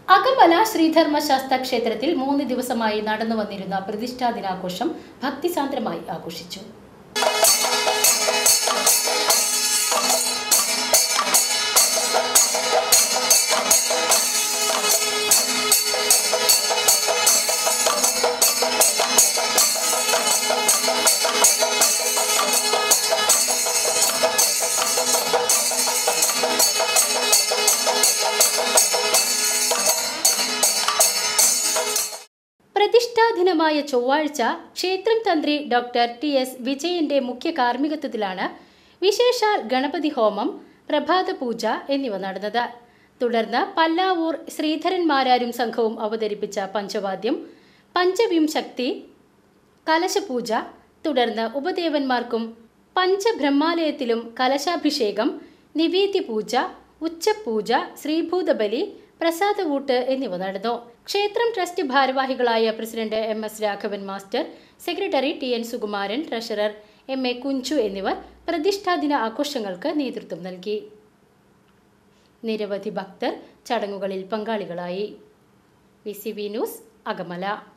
അകമല ശ്രീധർമ്മശാസ്ത്ര ക്ഷേത്രത്തിൽ മൂന്ന് ദിവസമായി നടന്നു വന്നിരുന്ന പ്രതിഷ്ഠാ ദിനാഘോഷം ഭക്തിസാന്ദ്രമായി ആഘോഷിച്ചു പ്രതിഷ്ഠാദിനമായ ചൊവ്വാഴ്ച ക്ഷേത്രം തന്ത്രി ഡോക്ടർ ടി എസ് വിജയന്റെ മുഖ്യ കാർമ്മികത്വത്തിലാണ് വിശേഷാൽ ഗണപതി ഹോമം പ്രഭാത പൂജ എന്നിവ നടന്നത് തുടർന്ന് പല്ലാവൂർ ശ്രീധരന്മാരാരും സംഘവും അവതരിപ്പിച്ച പഞ്ചവാദ്യം പഞ്ചവിംശക്തി കലശപൂജ തുടർന്ന് ഉപദേവന്മാർക്കും പഞ്ചബ്രഹ്മാലയത്തിലും കലശാഭിഷേകം നിവേദ്യപൂജ ഉച്ചപൂജ ശ്രീഭൂതബലി പ്രസാദവൂട്ട് എന്നിവ നടന്നു ക്ഷേത്രം ട്രസ്റ്റ് ഭാരവാഹികളായ president M S Raghavan master secretary T N Sukumaran treasurer M A Kunchu എന്നിവർ പ്രതിഷ്ഠാദിന ആഘോഷങ്ങൾക്ക് നേതൃത്വം നൽകി നിരവധി ഭക്തർ ചടങ്ങുകളിൽ പങ്കാളികളായി V C V news Akamala